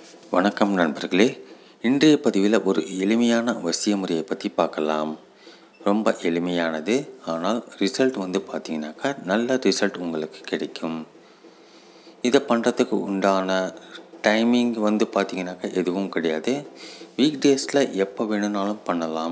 வணக்கம் நண்பர்களே இன்றைய பதிவில் ஒரு எளிமையான வசிய முறையை பற்றி பார்க்கலாம் ரொம்ப எளிமையானது ஆனால் ரிசல்ட் வந்து பார்த்தீங்கன்னாக்கா நல்ல ரிசல்ட் உங்களுக்கு கிடைக்கும் இதை பண்ணுறதுக்கு உண்டான டைமிங் வந்து பார்த்தீங்கன்னாக்கா எதுவும் கிடையாது வீக் டேஸில் எப்போ வேணும்னாலும் பண்ணலாம்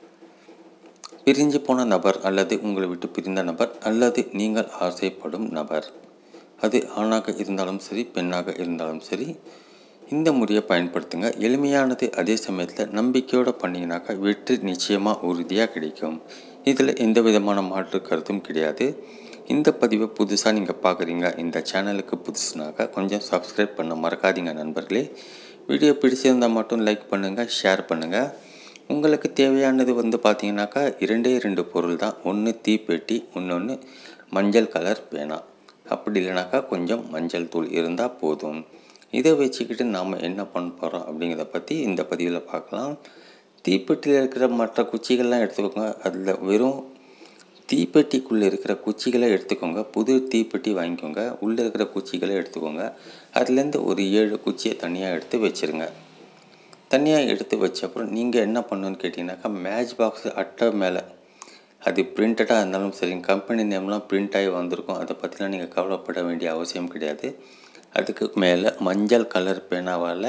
பிரிஞ்சு போன நபர் அல்லது உங்களை விட்டு பிரிந்த நபர் அல்லது நீங்கள் ஆசைப்படும் நபர் அது ஆணாக இருந்தாலும் சரி பெண்ணாக இருந்தாலும் சரி இந்த முறையை பயன்படுத்துங்க எளிமையானது அதே சமயத்தில் நம்பிக்கையோடு பண்ணிங்கனாக்கா வெற்றி நிச்சயமாக உறுதியாக கிடைக்கும் இதில் எந்த விதமான மாற்று கருத்தும் கிடையாது இந்த பதிவை புதுசாக நீங்கள் பார்க்குறீங்க இந்த சேனலுக்கு புதுசுனாக்கா கொஞ்சம் சப்ஸ்கிரைப் பண்ண மறக்காதீங்க நண்பர்களே வீடியோ பிடிச்சிருந்தால் மட்டும் லைக் பண்ணுங்கள் ஷேர் பண்ணுங்கள் உங்களுக்கு தேவையானது வந்து பார்த்தீங்கன்னாக்கா இரண்டே ரெண்டு பொருள் தான் ஒன்று தீப்பெட்டி இன்னொன்று மஞ்சள் கலர் பேனா அப்படி இல்லைனாக்கா கொஞ்சம் மஞ்சள் தூள் இருந்தால் போதும் இதை வச்சுக்கிட்டு நாம் என்ன பண்ண போகிறோம் அப்படிங்கிறத பற்றி இந்த பதிவில் பார்க்கலாம் தீப்பெட்டியில் இருக்கிற மற்ற குச்சிகள்லாம் எடுத்துக்கோங்க அதில் வெறும் தீப்பெட்டிக்குள்ளே இருக்கிற குச்சிகளை எடுத்துக்கோங்க புது தீப்பெட்டி வாங்கிக்கோங்க உள்ளே இருக்கிற குச்சிகளை எடுத்துக்கோங்க அதுலேருந்து ஒரு ஏழு குச்சியை தனியாக எடுத்து வச்சுருங்க தனியாக எடுத்து வச்ச அப்புறம் நீங்கள் என்ன பண்ணணுன்னு கேட்டிங்கனாக்கா மேட்ச் பாக்ஸ் அட்டை மேலே அது பிரிண்டடாக இருந்தாலும் சரி கம்பெனி நேம்லாம் பிரிண்ட் ஆகி வந்திருக்கும் அதை பற்றிலாம் நீங்கள் கவலைப்பட வேண்டிய அவசியம் கிடையாது அதுக்கு மேலே மஞ்சள் கலர் பேனாவால்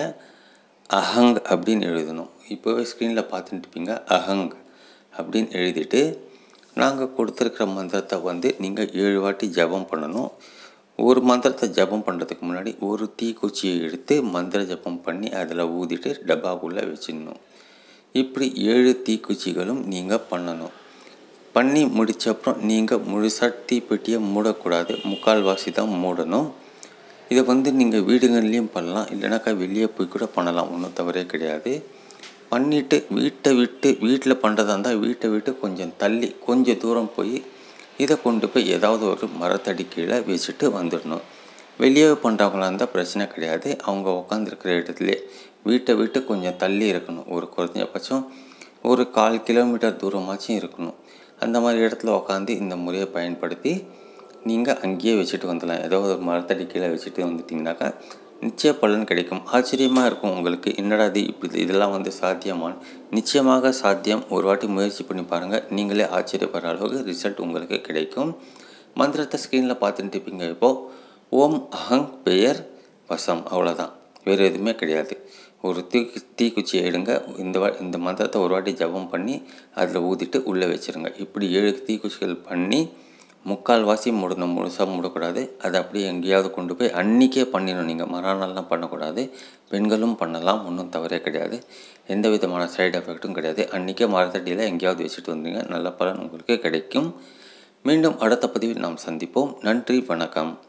அஹங் அப்படின்னு எழுதணும் இப்போவே ஸ்க்ரீனில் பார்த்துட்டு இருப்பீங்க அஹங் அப்படின்னு எழுதிட்டு நாங்கள் கொடுத்துருக்கிற மந்திரத்தை வந்து நீங்கள் ஏழு வாட்டி ஜபம் பண்ணணும் ஒரு மந்திரத்தை ஜபம் பண்ணுறதுக்கு முன்னாடி ஒரு தீக்குச்சியை எடுத்து மந்திர ஜபம் பண்ணி அதில் ஊதிட்டு டப்பாக்குள்ளே வச்சிடணும் இப்படி ஏழு தீக்குச்சிகளும் நீங்கள் பண்ணணும் பண்ணி முடித்த அப்புறம் நீங்கள் முழுசாக தீப்பெட்டியை மூடக்கூடாது முக்கால்வாசி தான் மூடணும் இதை வந்து நீங்கள் வீடுகள்லேயும் பண்ணலாம் இல்லைனாக்கா வெளியே போய் கூட பண்ணலாம் ஒன்றும் தவறே கிடையாது பண்ணிவிட்டு வீட்டை விட்டு வீட்டில் பண்ணுறதா இருந்தால் வீட்டை விட்டு கொஞ்சம் தள்ளி கொஞ்சம் தூரம் போய் இதை கொண்டு போய் ஏதாவது ஒரு மரத்தடி கீழே வச்சுட்டு வந்துடணும் வெளியே பண்ணுறவங்களா இருந்தால் பிரச்சனை கிடையாது அவங்க உட்காந்துருக்கிற இடத்துல வீட்டை விட்டு கொஞ்சம் தள்ளி இருக்கணும் ஒரு குறைஞ்சபட்சம் ஒரு கால் கிலோமீட்டர் தூரமாச்சும் இருக்கணும் அந்த மாதிரி இடத்துல உட்காந்து இந்த முறையை பயன்படுத்தி நீங்கள் அங்கேயே வச்சுட்டு வந்துடலாம் ஏதோ ஒரு மரத்தடி கீழே வச்சுட்டு வந்துட்டிங்கனாக்கா நிச்சய பலன் கிடைக்கும் ஆச்சரியமாக இருக்கும் உங்களுக்கு என்னடா இது இப்படி இதெல்லாம் வந்து சாத்தியமான நிச்சயமாக சாத்தியம் ஒரு வாட்டி முயற்சி பண்ணி பாருங்கள் நீங்களே ஆச்சரியப்படுற அளவுக்கு ரிசல்ட் உங்களுக்கு கிடைக்கும் மந்திரத்தை ஸ்க்ரீனில் பார்த்துட்டு இருப்பீங்க இப்போது ஓம் அஹங் பெயர் வசம் அவ்வளோதான் வேறு எதுவுமே கிடையாது ஒரு தீ தீக்குச்சியை எடுங்க இந்த வா இந்த மந்திரத்தை ஒரு வாட்டி ஜபம் பண்ணி அதில் ஊதிட்டு உள்ளே வச்சுருங்க இப்படி ஏழு தீக்குச்சிகள் பண்ணி முக்கால் வாசி மூடணும் முழுசாக மூடக்கூடாது அதை அப்படியே எங்கேயாவது கொண்டு போய் அன்றைக்கே பண்ணிடணும் நீங்கள் மறுநாள்லாம் பண்ணக்கூடாது பெண்களும் பண்ணலாம் ஒன்றும் தவறே கிடையாது எந்த விதமான சைடு எஃபெக்ட்டும் கிடையாது அன்றைக்கே மரத்தடியில் எங்கேயாவது வச்சுட்டு வந்தீங்க நல்ல பலன் உங்களுக்கு கிடைக்கும் மீண்டும் அடுத்த பதிவில் நாம் சந்திப்போம் நன்றி வணக்கம்